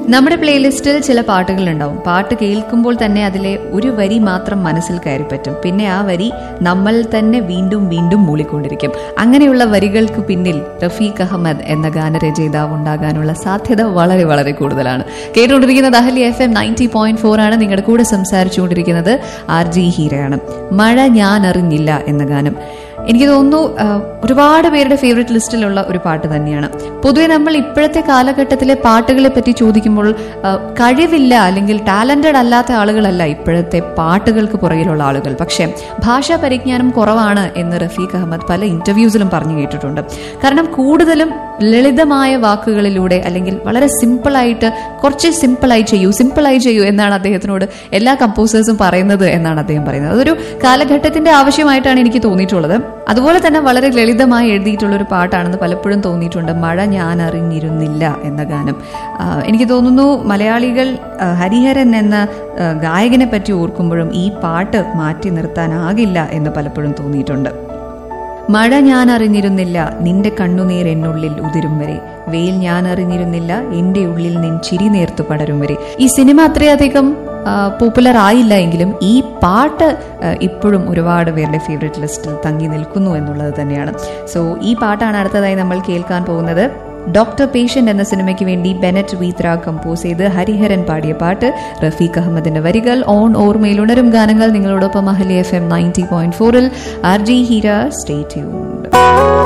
നമ്മുടെ പ്ലേലിസ്റ്റിൽ ചില പാട്ടുകൾ ഉണ്ടാവും പാട്ട് കേൾക്കുമ്പോൾ തന്നെ അതിലെ ഒരു വരി മാത്രം മനസ്സിൽ കയറി പറ്റും പിന്നെ ആ വരി നമ്മൾ തന്നെ വീണ്ടും വീണ്ടും മൂളിക്കൊണ്ടിരിക്കും അങ്ങനെയുള്ള വരികൾക്ക് പിന്നിൽ റഫീഖ് അഹമ്മദ് എന്ന ഗാനരചയിതാവ് ഉണ്ടാകാനുള്ള സാധ്യത വളരെ വളരെ കൂടുതലാണ് കേട്ടുകൊണ്ടിരിക്കുന്നത് Ahalia F M ninety point four ആണ് നിങ്ങളുടെ കൂടെ സംസാരിച്ചുകൊണ്ടിരിക്കുന്നത് ആർ ജി ഹീരയാണ് മഴ ഞാൻ അറിഞ്ഞില്ല എന്ന ഗാനം എനിക്ക് തോന്നുന്നു ആ, ഒരുപാട് പേരുടെ ഫേവറേറ്റ് ലിസ്റ്റിലുള്ള ഒരു പാട്ട് തന്നെയാണ് പൊതുവെ നമ്മൾ ഇപ്പോഴത്തെ കാലഘട്ടത്തിലെ പാട്ടുകളെ പറ്റി ചോദിക്കുമ്പോൾ ആ, കഴിവില്ല അല്ലെങ്കിൽ ടാലന്റഡ് അല്ലാത്ത ആളുകളല്ല ഇപ്പോഴത്തെ പാട്ടുകൾക്ക് പുറകിലുള്ള ആളുകൾ പക്ഷേ ഭാഷാ പരിജ്ഞാനം കുറവാണ് എന്ന് റഫീഖ് അഹമ്മദ് പല ഇന്റർവ്യൂസിലും പറഞ്ഞു കേട്ടിട്ടുണ്ട് കാരണം കൂടുതലും ലളിതമായ വാക്കുകളിലൂടെ അല്ലെങ്കിൽ വളരെ സിമ്പിളായിട്ട് കുറച്ച് സിമ്പിളായി ചെയ്യൂ സിമ്പിളായി ചെയ്യൂ എന്നാണ് അദ്ദേഹത്തിനോട് എല്ലാ കമ്പോസേഴ്സും പറയുന്നത് എന്നാണ് അദ്ദേഹം പറയുന്നത് അതൊരു കാലഘട്ടത്തിന്റെ ആവശ്യമായിട്ടാണ് എനിക്ക് തോന്നിയിട്ടുള്ളത് അതുപോലെ തന്നെ വളരെ ലളിതമായി എഴുതിയിട്ടുള്ള ഒരു പാട്ടാണെന്ന് പലപ്പോഴും തോന്നിയിട്ടുണ്ട് മഴ ഞാൻ അറിഞ്ഞിരുന്നില്ല എന്ന ഗാനം ആ, എനിക്ക് തോന്നുന്നു മലയാളികൾ ആ, ഹരിഹരൻ എന്ന ആ, ഗായകനെ പറ്റി ഓർക്കുമ്പോഴും ഈ പാട്ട് മാറ്റി നിർത്താനാകില്ല എന്ന് പലപ്പോഴും തോന്നിയിട്ടുണ്ട് മഴ ഞാൻ അറിഞ്ഞിരുന്നില്ല നിന്റെ കണ്ണുനീർ എന്നുള്ളിൽ ഉതിരും വരെ വെയിൽ ഞാൻ അറിഞ്ഞിരുന്നില്ല എന്റെ ഉള്ളിൽ നിൻ ചിരി നേർത്തു പടരും വരെ ഈ സിനിമ അത്രയധികം പോപ്പുലർ ആയില്ല എങ്കിലും ഈ പാട്ട് ആ, ഇപ്പോഴും ഒരുപാട് പേരുടെ ഫേവറേറ്റ് ലിസ്റ്റിൽ തങ്ങി നിൽക്കുന്നു എന്നുള്ളത് തന്നെയാണ് സോ ഈ പാട്ടാണ് അടുത്തതായി നമ്മൾ കേൾക്കാൻ പോകുന്നത് ഡോക്ടർ പേഷ്യന്റ് എന്ന സിനിമയ്ക്ക് വേണ്ടി ബെനറ്റ് വീത്ര കമ്പോസ് ചെയ്ത് ഹരിഹരൻ പാടിയ പാട്ട് റഫീഖ് അഹമ്മദിന്റെ വരികൾ ഓൺ ഓർമ്മയിൽ ഉണരും ഗാനങ്ങൾ നിങ്ങളോടൊപ്പം Ahalia F M ninety point ഫോറിൽ R J Heera stay tuned